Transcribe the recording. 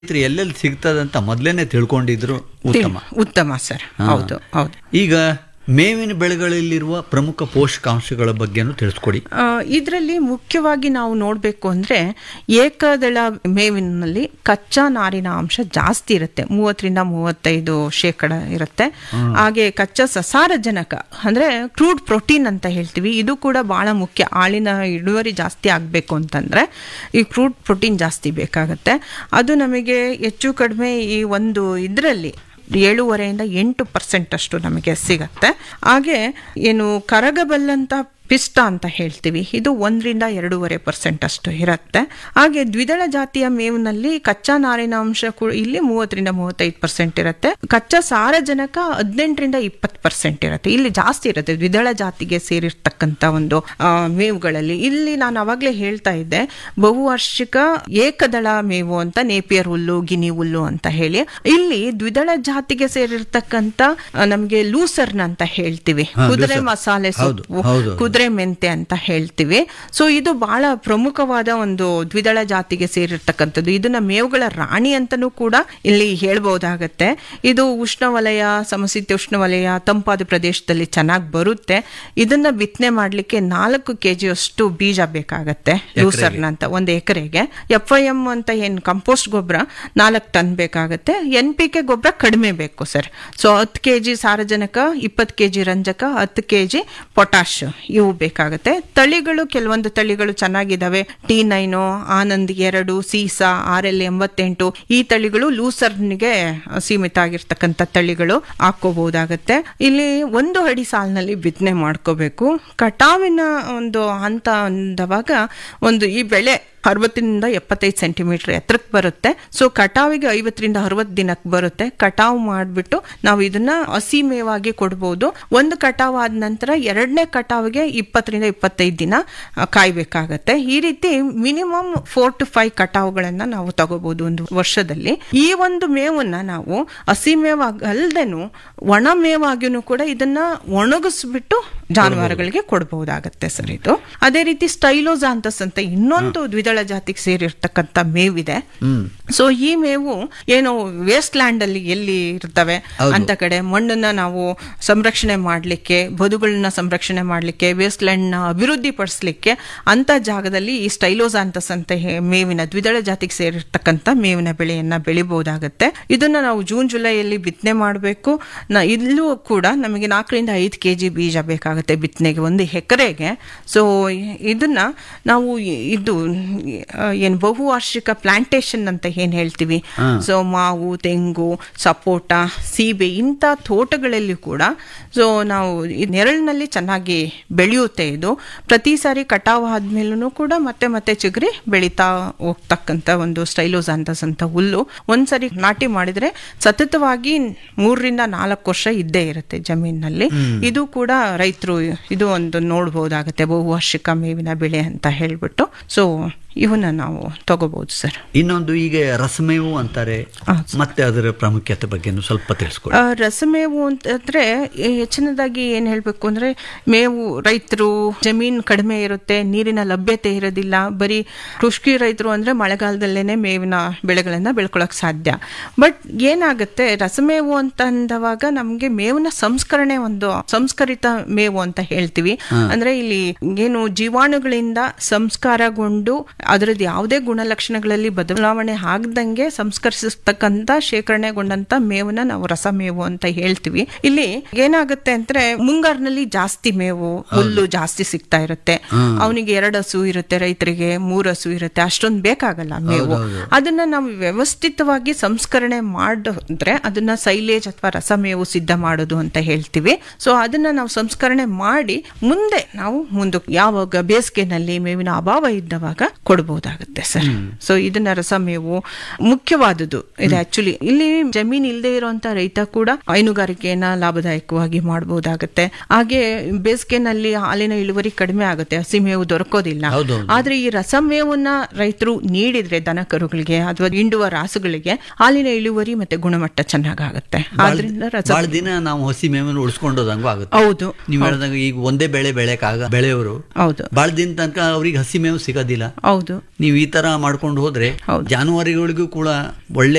ರೈತರು ಎಲ್ಲೆಲ್ಲಿ ಸಿಗ್ತದಂತ ಮೊದಲೇನೆ ತಿಳ್ಕೊಂಡಿದ್ರು ಉತ್ತಮ ಉತ್ತಮ ಸರ್ ಹೌದು ಹೌದು ಈಗ ಮೇವಿನ ಬೆಳೆಗಳಲ್ಲಿರುವ ಪ್ರಮುಖ ಪೋಷಕಾಂಶಗಳ ಬಗ್ಗೆನೂ ತಿಳಿಸ್ಕೊಡಿ ಇದರಲ್ಲಿ ಮುಖ್ಯವಾಗಿ ನಾವು ನೋಡಬೇಕು ಅಂದರೆ ಏಕದಳ ಮೇವಿನಲ್ಲಿ ಕಚ್ಚಾ ನಾರಿನ ಅಂಶ ಜಾಸ್ತಿ ಇರುತ್ತೆ ಮೂವತ್ತರಿಂದ ಮೂವತ್ತೈದು ಶೇಕಡ ಇರುತ್ತೆ ಹಾಗೆ ಕಚ್ಚಾ ಸಸಾರಜನಕ ಅಂದರೆ ಕ್ರೂಡ್ ಪ್ರೋಟೀನ್ ಅಂತ ಹೇಳ್ತೀವಿ ಇದು ಕೂಡ ಬಹಳ ಮುಖ್ಯ ಹಾಲಿನ ಇಳುವರಿ ಜಾಸ್ತಿ ಆಗಬೇಕು ಅಂತಂದರೆ ಈ ಕ್ರೂಡ್ ಪ್ರೋಟೀನ್ ಜಾಸ್ತಿ ಬೇಕಾಗುತ್ತೆ ಅದು ನಮಗೆ ಹೆಚ್ಚು ಕಡಿಮೆ ಈ ಒಂದು ಇದರಲ್ಲಿ ಏಳೂವರೆಯಿಂದ ಎಂಟು ಪರ್ಸೆಂಟ್ ಅಷ್ಟು ನಮಗೆ ಸಿಗತ್ತೆ ಹಾಗೆ ಏನು ಕರಗಬಲ್ಲಂತ ಪಿಷ್ಟ ಅಂತ ಹೇಳ್ತೀವಿ ಇದು ಒಂದರಿಂದ ಎರಡೂವರೆ ಪರ್ಸೆಂಟ್ ಅಷ್ಟು ಇರುತ್ತೆ ಹಾಗೆ ದ್ವಿದಳ ಜಾತಿಯ ಮೇವಿನಲ್ಲಿ ಕಚ್ಚಾ ನಾರಿನ ಅಂಶ ಕೂಡ ಇಲ್ಲಿ ಮೂವತ್ತರಿಂದ ಮೂವತ್ತೈದು ಪರ್ಸೆಂಟ್ ಇರುತ್ತೆ ಕಚ್ಚಾ ಸಾರಜನಕ ಹದಿನೆಂಟರಿಂದ ಇಪ್ಪತ್ತು ಪರ್ಸೆಂಟ್ ಇರುತ್ತೆ ಇಲ್ಲಿ ಜಾಸ್ತಿ ಇರುತ್ತೆ ದ್ವಿದಳ ಜಾತಿಗೆ ಸೇರಿರ್ತಕ್ಕಂಥ ಒಂದು ಆ, ಮೇವುಗಳಲ್ಲಿ ಇಲ್ಲಿ ನಾನು ಅವಾಗಲೇ ಹೇಳ್ತಾ ಇದ್ದೆ ಬಹುವಾರ್ಷಿಕ ಏಕದಳ ಮೇವು ಅಂತ ನೇಪಿಯರ್ ಹುಲ್ಲು ಗಿನಿ ಹುಲ್ಲು ಅಂತ ಹೇಳಿ ಇಲ್ಲಿ ದ್ವಿದಳ ಜಾತಿಗೆ ಸೇರಿರ್ತಕ್ಕಂಥ ಆ, ನಮ್ಗೆ ಲೂಸರ್ನ್ ಅಂತ ಹೇಳ್ತೀವಿ ಹಾ, ಕುದುರೆ ಲೂಸರ್ನ್. ಮಸಾಲೆ ಹೌದು, ಸೊಪ್ಪು ಹೌದು. ಕುದುರೆ ಮೆಂತೆ ಅಂತ ಹೇಳ್ತೀವಿ ಸೊ ಇದು ಬಹಳ ಪ್ರಮುಖವಾದ ಒಂದು ದ್ವಿದಳ ಜಾತಿಗೆ ಸೇರಿರ್ತಕ್ಕಂಥದ್ದು ಇದನ್ನ ಮೇವುಗಳ ರಾಣಿ ಅಂತನೂ ಕೂಡ ಇಲ್ಲಿ ಹೇಳ್ಬಹುದಾಗತ್ತೆ ಇದು ಉಷ್ಣವಲಯ ಸಮಶೀತೋಷ್ಣವಲಯ ತಂಪಾದ ಪ್ರದೇಶದಲ್ಲಿ ಚೆನ್ನಾಗಿ ಬರುತ್ತೆ ಇದನ್ನ ಬಿತ್ತನೆ ಮಾಡ್ಲಿಕ್ಕೆ ನಾಲ್ಕು ಕೆಜಿ ಅಷ್ಟು ಬೀಜ ಬೇಕಾಗತ್ತೆ ಲೂಸರ್ನ ಅಂತ ಒಂದು ಎಕರೆಗೆ ಎಫ್ ಐ ಎಂ ಅಂತ ಏನ್ ಕಂಪೋಸ್ಟ್ ಗೊಬ್ಬರ ನಾಲ್ಕು ಟನ್ ಬೇಕಾಗತ್ತೆ ಎನ್ ಪಿ ಕೆ ಗೊಬ್ಬರ ಕಡಿಮೆ ಬೇಕು ಸರ್ ಸೊ ಹತ್ತು ಕೆ ಜಿ ಸಾರಜನಕ ಇಪ್ಪತ್ತು ಕೆ ಜಿ ರಂಜಕ ಹತ್ತು ಕೆ ಜಿ ಪೊಟ್ಯಾಶ್ ಇವು ಬೇಕಾಗುತ್ತೆ ತಳಿಗಳು ಕೆಲವೊಂದು ತಳಿಗಳು ಚೆನ್ನಾಗಿದ್ದಾವೆ ಟಿ ನೈನು ಆನಂದ್ ಎರಡು ಸೀಸಾ ಆರ್ ಎಲ್ ಎಂಬತ್ತೆಂಟು ಈ ತಳಿಗಳು ಲೂಸರ್ನಿಗೆ ಸೀಮಿತ ಆಗಿರ್ತಕ್ಕಂಥ ತಳಿಗಳು ಹಾಕೋಬಹುದಾಗತ್ತೆ ಇಲ್ಲಿ ಒಂದು ಅಡಿ ಸಾಲಿನಲ್ಲಿ ಬಿತ್ತನೆ ಮಾಡ್ಕೋಬೇಕು ಕಟಾವಿನ ಒಂದು ಹಂತ ಅಂದವಾಗ ಒಂದು ಈ ಬೆಳೆ ಅರವತ್ತರಿಂದ ಎಪ್ಪತ್ತೈದು ಸೆಂಟಿಮೀಟರ್ ಎತ್ತರಕ್ಕೆ ಬರುತ್ತೆ ಸೊ ಕಟಾವಿಗೆ ಐವತ್ತರಿಂದ ಅರವತ್ತು ದಿನಕ್ಕೆ ಬರುತ್ತೆ ಕಟಾವು ಮಾಡಿಬಿಟ್ಟು ನಾವು ಇದನ್ನ ಹಸಿ ಮೇವಾಗಿ ಕೊಡ್ಬೋದು ಒಂದು ಕಟಾವು ಆದ ನಂತರ ಎರಡನೇ ಕಟಾವಿಗೆ ಇಪ್ಪತ್ತರಿಂದ ಇಪ್ಪತ್ತೈದು ದಿನ ಆ, ಕಾಯ್ಬೇಕಾಗತ್ತೆ ಈ ರೀತಿ ಮಿನಿಮಮ್ ಫೋರ್ ಟು ಫೈವ್ ಕಟಾವುಗಳನ್ನ ನಾವು ತಗೋಬಹುದು ಒಂದು ವರ್ಷದಲ್ಲಿ ಈ ಒಂದು ಮೇವನ್ನ ನಾವು ಹಸಿ ಮೇವಾಗಿ ಅಲ್ದೇನು ಒಣ ಮೇವಾಗಿನೂ ಕೂಡ ಇದನ್ನ ಒಣಗಿಸ್ಬಿಟ್ಟು ಜಾನುವಾರುಗಳಿಗೆ ಕೊಡಬಹುದಾಗತ್ತೆ ಸರ್ ಇದು ಅದೇ ರೀತಿ ಸ್ಟೈಲೋಜಾಂತಸ್ ಅಂತ ಇನ್ನೊಂದು ದ್ವಿದಳ ಜಾತಿಗೆ ಸೇರಿರ್ತಕ್ಕಂಥ ಮೇವಿದೆ ಸೊ ಈ ಮೇವು ಏನು ವೇಸ್ಟ್ ಲ್ಯಾಂಡ್ ಅಲ್ಲಿ ಎಲ್ಲಿ ಇರ್ತವೆ ಹೌದು. ಅಂತ ಕಡೆ ಮಣ್ಣನ್ನ ನಾವು ಸಂರಕ್ಷಣೆ ಮಾಡಲಿಕ್ಕೆ ಬದುಗಳನ್ನ ಸಂರಕ್ಷಣೆ ಮಾಡಲಿಕ್ಕೆ ವೇಸ್ಟ್ ಲ್ಯಾಂಡ್ ನ ಅಭಿವೃದ್ಧಿ ಪಡಿಸ್ಲಿಕ್ಕೆ ಅಂತ ಜಾಗದಲ್ಲಿ ಈ ಸ್ಟೈಲೋಜಾಂತಸ್ ಅಂತ ಹೇ- ಮೇವಿನ ದ್ವಿದಳ ಜಾತಿಗೆ ಸೇರಿರ್ತಕ್ಕಂಥ ಮೇವಿನ ಬೆಳೆಯನ್ನ ಬೆಳಿಬಹುದಾಗತ್ತೆ ಇದನ್ನ ನಾವು ಜೂನ್ ಜುಲೈಯಲ್ಲಿ ಬಿತ್ತನೆ ಮಾಡಬೇಕು ಇಲ್ಲೂ ಕೂಡ ನಮಗೆ ನಾಲ್ಕರಿಂದ ಐದು ಕೆ ಜಿ ಬೀಜ ಬೇಕಾಗುತ್ತೆ ಬಿತ್ತನೆಗೆ ಒಂದು ಎಕರೆಗೆ ಸೊ ಇದನ್ನ ನಾವು ಇ- ಇದು ಆ, ಏನು ಬಹುವಾರ್ಷಿಕ ಪ್ಲಾಂಟೇಶನ್ ಅಂತ ಏನ್ ಹೇಳ್ತೀವಿ ಸೊ ಮಾವು ತೆಂಗು ಸಪೋಟ ಸೀಬೆ ಇಂಥ ತೋಟಗಳಲ್ಲಿ ಕೂಡ ಸೊ ನಾವು ಈ ನೆರಳಿನಲ್ಲಿ ಚೆನ್ನಾಗಿ ಬೆಳೆಯುತ್ತೆ ಇದು ಪ್ರತಿ ಸಾರಿ ಕಟಾವು ಆದ್ಮೇಲೂ ಕೂಡ ಮತ್ತೆ ಮತ್ತೆ ಚಿಗುರಿ ಬೆಳೀತಾ ಹೋಗ್ತಕ್ಕಂಥ ಒಂದು ಸ್ಟೈಲೋಸಾಂತಸ್ ಅಂತ ಹುಲ್ಲು ಒಂದ್ಸರಿ ನಾಟಿ ಮಾಡಿದ್ರೆ ಸತತವಾಗಿ ಮೂರರಿಂದ ನಾಲ್ಕು ವರ್ಷ ಇದ್ದೇ ಇರುತ್ತೆ ಜಮೀನಿನಲ್ಲಿ ಇದು ಕೂಡ ರೈತರು ಇದು ಒಂದು ನೋಡ್ಬೋದಾಗತ್ತೆ ಬಹುವಾರ್ಷಿಕ ಮೇವಿನ ಬೆಳೆ ಅಂತ ಹೇಳ್ಬಿಟ್ಟು ಸೊ ಇವನ್ನ ನಾವು ತಗೋಬಹುದು ಸರ್ ಇನ್ನೊಂದು ಈಗ ರಸಮೇವು ಅಂತಾರೆ ಹಾ, ಮತ್ತೆ ಅದರ ಪ್ರಾಮುಖ್ಯತೆ ಬಗ್ಗೆನೂ ಸ್ವಲ್ಪ ತಿಳಿಸ್ಕೊಡಿ ಆ, ರಸಮೇವು ಅಂತಂದ್ರೆ ಈ ಹೆಚ್ಚಿನದಾಗಿ ಏನ್ ಹೇಳ್ಬೇಕು ಅಂದ್ರೆ ಮೇವು ರೈತರು ಜಮೀನ್ ಕಡಿಮೆ ಇರುತ್ತೆ ನೀರಿನ ಲಭ್ಯತೆ ಇರೋದಿಲ್ಲ ಬರೀ ಕೃಷಿ ರೈತರು ಅಂದ್ರೆ ಮಳೆಗಾಲದಲ್ಲೇನೆ ಮೇವಿನ ಬೆಳೆಗಳನ್ನ ಬೆಳ್ಕೊಳಕ್ ಸಾಧ್ಯ ಬಟ್ ಏನಾಗುತ್ತೆ ರಸಮೇವು ಅಂತ ಅಂದವಾಗ ನಮ್ಗೆ ಮೇವಿನ ಸಂಸ್ಕರಣೆ ಒಂದು ಸಂಸ್ಕರಿತ ಮೇವು ಅಂತ ಹೇಳ್ತೀವಿ ಅಂದ್ರೆ ಇಲ್ಲಿ ಏನು ಜೀವಾಣುಗಳಿಂದ ಸಂಸ್ಕಾರಗೊಂಡು ಅದರದ್ದು ಯಾವುದೇ ಗುಣಲಕ್ಷಣಗಳಲ್ಲಿ ಬದಲಾವಣೆ ಆಗದಂಗೆ ಸಂಸ್ಕರಿಸತಕ್ಕಂತ ಶೇಖರಣೆಗೊಂಡಂತ ಮೇವನ್ನ ನಾವು ರಸಮೇವು ಅಂತ ಹೇಳ್ತೀವಿ ಇಲ್ಲಿ ಏನಾಗುತ್ತೆ ಅಂದ್ರೆ ಮುಂಗಾರಿನಲ್ಲಿ ಜಾಸ್ತಿ ಮೇವು ಹುಲ್ಲು ಜಾಸ್ತಿ ಸಿಗ್ತಾ ಇರುತ್ತೆ ಅವನಿಗೆ ಎರಡು ಹಸು ಇರುತ್ತೆ ರೈತರಿಗೆ ಮೂರು ಹಸು ಇರುತ್ತೆ ಅಷ್ಟೊಂದು ಬೇಕಾಗಲ್ಲ ಮೇವು ಅದನ್ನ ನಾವು ವ್ಯವಸ್ಥಿತವಾಗಿ ಸಂಸ್ಕರಣೆ ಮಾಡಿದ್ರೆ ಅದನ್ನ ಸೈಲೇಜ್ ಅಥವಾ ರಸಮೇವು ಸಿದ್ಧ ಮಾಡೋದು ಅಂತ ಹೇಳ್ತೀವಿ ಸೊ ಅದನ್ನ ನಾವು ಸಂಸ್ಕರಣೆ ಮಾಡಿ ಮುಂದೆ ನಾವು ಮುಂದಕ್ಕೆ ಯಾವಾಗ ಬೇಸಿಗೆನಲ್ಲಿ ಮೇವಿನ ಅಭಾವ ಇದ್ದವಾಗ ಕೊಡಬಹುದಾಗುತ್ತೆ ಸರ್ ಸೊ ಇದನ್ನ ರಸಮೇವು ಮುಖ್ಯವಾದುದು ಇದು ಆಕ್ಚುಲಿ ಇಲ್ಲಿ ಜಮೀನ್ ಇಲ್ಲದೆ ಇರುವಂತ ರೈತ ಕೂಡ ಹೈನುಗಾರಿಕೆಯನ್ನ ಲಾಭದಾಯಕವಾಗಿ ಮಾಡಬಹುದಾಗುತ್ತೆ ಹಾಗೆ ಬೇಸಿಗೆನಲ್ಲಿ ಹಾಲಿನ ಇಳುವರಿ ಕಡಿಮೆ ಆಗುತ್ತೆ ಹಸಿಮೇವು ದೊರಕೋದಿಲ್ಲ ಹೌದೌದು. ಆದ್ರೆ ಈ ರಸಮೇವನ್ನ ರೈತರು ನೀಡಿದ್ರೆ ದನ ಕರುಗಳಿಗೆ ಅಥವಾ ಹಿಂಡುವ ರಾಸುಗಳಿಗೆ ಹಾಲಿನ ಇಳುವರಿ ಮತ್ತೆ ಗುಣಮಟ್ಟ ಚೆನ್ನಾಗಾಗುತ್ತೆ ಆದ್ರಿಂದ ರಸ ಬಹಳ ದಿನ ನಾವು ಹಸಿ ಮೇವನ್ನು ಉಳಿಸ್ಕೊಂಡೋದಂಗೂ ಆಗುತ್ತೆ ಹೌದು ನೀವು ಹೇಳಿದಾಗ ಈಗ ಒಂದೇ ಬೆಳೆ ಬೆಳೆಕಾಗ ಬೆಳೆಯವರು ಹೌದು ಬಹಳ ದಿನ ತನಕ ಅವ್ರಿಗೆ ಹಸಿ ಮೇವು ಸಿಗೋದಿಲ್ಲ ಹೌದು ಹೌದು ನೀವು ಈ ತರ ಮಾಡ್ಕೊಂಡು ಹೋದ್ರೆ ಹೌದು. ಜಾನುವಾರುಗಳಿಗೂ ಕೂಡ ಒಳ್ಳೆ